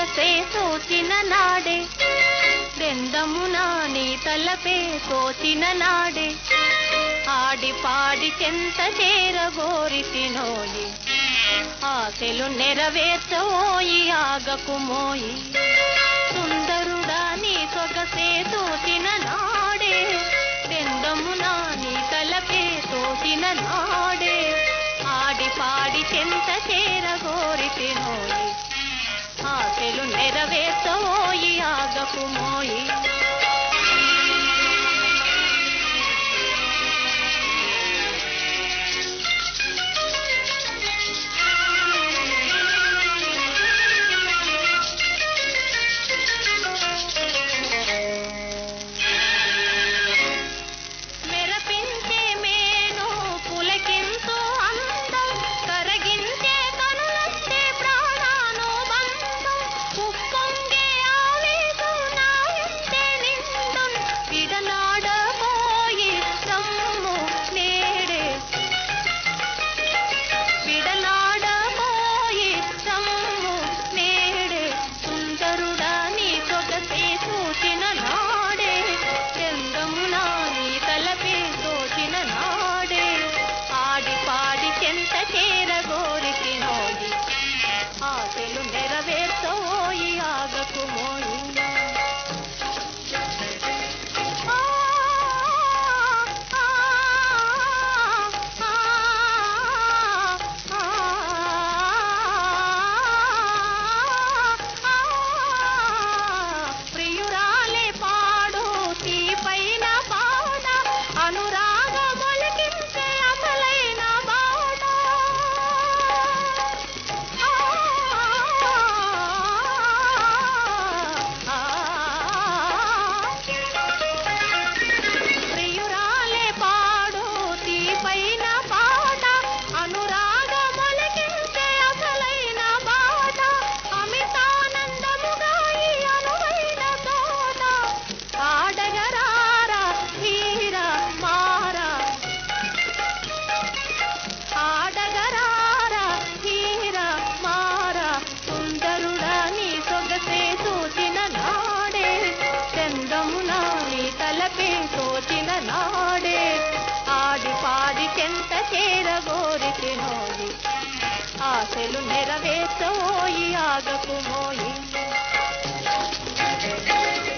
సొగసే సోచిన నాడే దెందమున నీ తలపే సోచిన నాడే ఆడి పాడి చెంత చేరగోరితినోయి ఆశలు నెరవేర్చవోయి ఆగకు మోయి సుందరుడా నీ సొగసే తోచిన నాడే దెందమున నీ తలపే తోచిన నాడే ఆడి పాడి చెంత చేరగోరితినోయి ఆశలు నెరవేర్చవోయి ఆగకు మోయి మెరపించే మేను పులకించు అందం కరగించే కనులంటే ప్రాణాను బంధం ఉప్పొంగే ఆవేశం నాయంటే నిందం విడనాడబోయి రమ్ము నేడే విడనాడబోయి రమ్ము నేడే సుందరుడా నీ సొగసే సూచిన నాడే చందమునా నీ తలపే సోచిన నాడే ఆడి పాడి చెంత చేరగోరికి నోడి ఆశలు నెరవేర్చోయి ఆగకు మోయి ఆ, ఆ, ఆ, ప్రియురాలే పాడు తీపైన బాణ అనురాగ మొలకించే అమలైన బాణ ప్రియురాలే పాడు తీపైన పాట అనురాగ మొలకించే అసలైన బాట అమితానందముగా ఈ అనువైన తోట ఆడగరారా వీర మారా ఆడగరారా హీర మారా సుందరుడా నీ సొగసే సూచిన నాడే చందమున నీ తలపే సోచిన నాడే ఆడి పాడి చెంత చేరగోరికి నోయి ఆశలు నెరవేర్చోయి ఆగకు మోయి